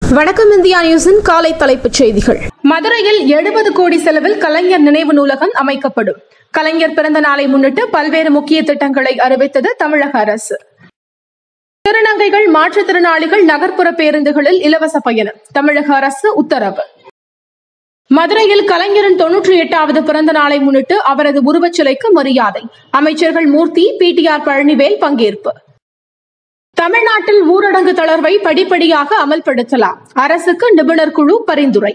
வணக்கம் இந்தியா நியூஸின் காலை தலைப்புச் செய்திகள் மதுரையில் எழுபது கோடி செலவில் கலைஞர் நினைவு நூலகம் அமைக்கப்படும் கலைஞர் பிறந்த நாளை முன்னிட்டு பல்வேறு முக்கிய திட்டங்களை அறிவித்தது தமிழக அரசு திருநங்கைகள் மாற்றுத்திறனாளிகள் நகர்ப்புற பேருந்துகளில் இலவச பயணம் தமிழக அரசு உத்தரவு மதுரையில் கலைஞரின் தொன்னூற்றி எட்டாவது பிறந்த நாளை முன்னிட்டு அவரது உருவச்சிலைக்கு மரியாதை அமைச்சர்கள் மூர்த்தி பிடிஆர் பழனிவேல் பங்கேற்பு தமிழ்நாட்டில் ஊரடங்கு தளர்வை படிப்படியாக அமல்படுத்தலாம் அரசுக்கு நிபுணர் குழு பரிந்துரை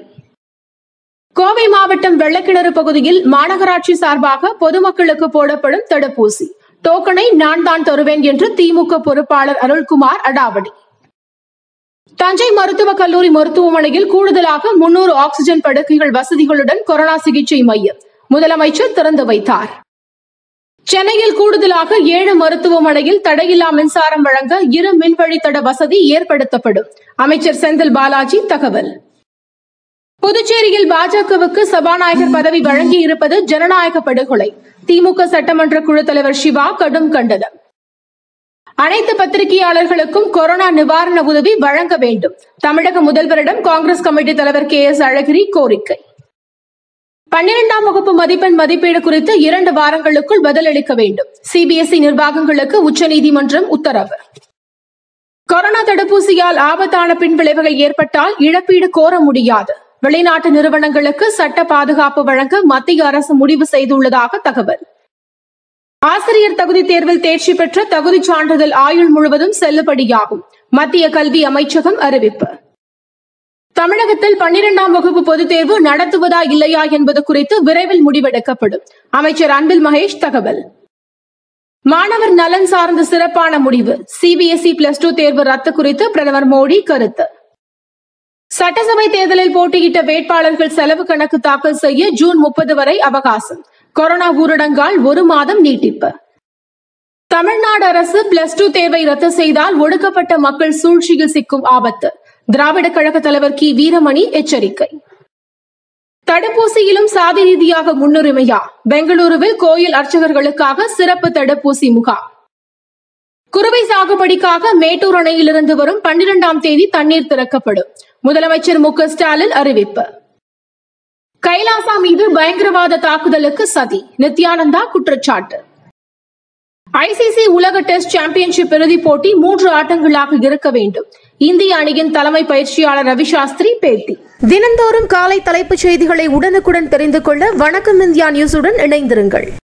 கோவை மாவட்டம் வெள்ளக்கிணறு பகுதியில் மாநகராட்சி சார்பாக பொதுமக்களுக்கு போடப்படும் தடுப்பூசி டோக்கனை நான் தான் தருவேன் என்று திமுக பொறுப்பாளர் அருள்குமார் அடாவடி தஞ்சை மருத்துவக் கல்லூரி மருத்துவமனையில் கூடுதலாக முன்னூறு ஆக்ஸிஜன் படுக்கைகள் வசதிகளுடன் கொரோனா சிகிச்சை மையம் முதலமைச்சர் திறந்து வைத்தார் சென்னையில் கூடுதலாக ஏழு மருத்துவமனையில் தடையில்லா மின்சாரம் வழங்க இரு மின்வழித்தட வசதி ஏற்படுத்தப்படும் அமைச்சர் செந்தில் பாலாஜி தகவல் புதுச்சேரியில் பாஜகவுக்கு சபாநாயகர் பதவி வழங்கி இருப்பது ஜனநாயக படுகொலை திமுக சட்டமன்ற குழு தலைவர் சிவா கடும் கண்டனம் அனைத்து பத்திரிகையாளர்களுக்கும் கொரோனா நிவாரண உதவி வழங்க வேண்டும் தமிழக முதல்வரிடம் காங்கிரஸ் கமிட்டி தலைவர் கே எஸ் அழகிரி கோரிக்கை பன்னிரெண்டாம் வகுப்பு மதிப்பெண் மதிப்பீடு குறித்து இரண்டு வாரங்களுக்குள் பதிலளிக்க வேண்டும் சிபிஎஸ்இ நிர்வாகங்களுக்கு உச்சநீதிமன்றம் உத்தரவு கொரோனா தடுப்பூசியால் ஆபத்தான பின்விளைவுகள் ஏற்பட்டால் இழப்பீடு கோர முடியாது வெளிநாட்டு நிறுவனங்களுக்கு சட்ட பாதுகாப்பு வழங்க மத்திய அரசு முடிவு செய்துள்ளதாக தகவல் ஆசிரியர் தகுதி தேர்வில் தேர்ச்சி பெற்ற தகுதி சான்றிதழ் ஆயுள் முழுவதும் செல்லுபடியாகும் மத்திய கல்வி அமைச்சகம் அறிவிப்பு தமிழகத்தில் பன்னிரெண்டாம் வகுப்பு பொதுத் தேர்வு நடத்துவதா இல்லையா என்பது குறித்து விரைவில் முடிவெடுக்கப்படும் அமைச்சர் அன்பில் மகேஷ் தகவல் மாணவர் நலன் சார்ந்த சிறப்பான முடிவு சிபிஎஸ்இ பிளஸ் டூ தேர்வு ரத்து குறித்து பிரதமர் மோடி கருத்து சட்டசபை தேர்தலில் போட்டியிட்ட வேட்பாளர்கள் செலவு கணக்கு தாக்கல் செய்ய ஜூன் முப்பது வரை அவகாசம் கொரோனா ஊரடங்கால் ஒரு மாதம் நீட்டிப்பு தமிழ்நாடு அரசு பிளஸ் டூ தேர்வை ரத்து செய்தால் ஒடுக்கப்பட்ட மக்கள் சூழ்ச்சியில் சிக்கும் ஆபத்து திராவிட கழக தலைவர் கி வீரமணி எச்சரிக்கை தடுப்பூசியிலும் சாதி ரீதியாக முன்னுரிமையா பெங்களூருவில் கோயில் அர்ச்சகர்களுக்காக சிறப்பு தடுப்பூசி முகாம் குறுவை சாகுபடிக்காக மேட்டூர் அணையிலிருந்து வரும் பன்னிரெண்டாம் தேதி தண்ணீர் திறக்கப்படும் முதலமைச்சர் மு க ஸ்டாலின் அறிவிப்பு கைலாசா மீது பயங்கரவாத தாக்குதலுக்கு சதி நித்யானந்தா குற்றச்சாட்டு ஐசிசி உலக டெஸ்ட் சாம்பியன்ஷிப் இறுதிப் போட்டி மூன்று ஆட்டங்களாக இருக்க வேண்டும் இந்திய அணியின் தலைமை பயிற்சியாளர் ரவி சாஸ்திரி பேட்டி தினந்தோறும் காலை தலைப்புச் செய்திகளை உடனுக்குடன் தெரிந்து கொள்ள வணக்கம் இந்தியா நியூஸுடன் இணைந்திருங்கள்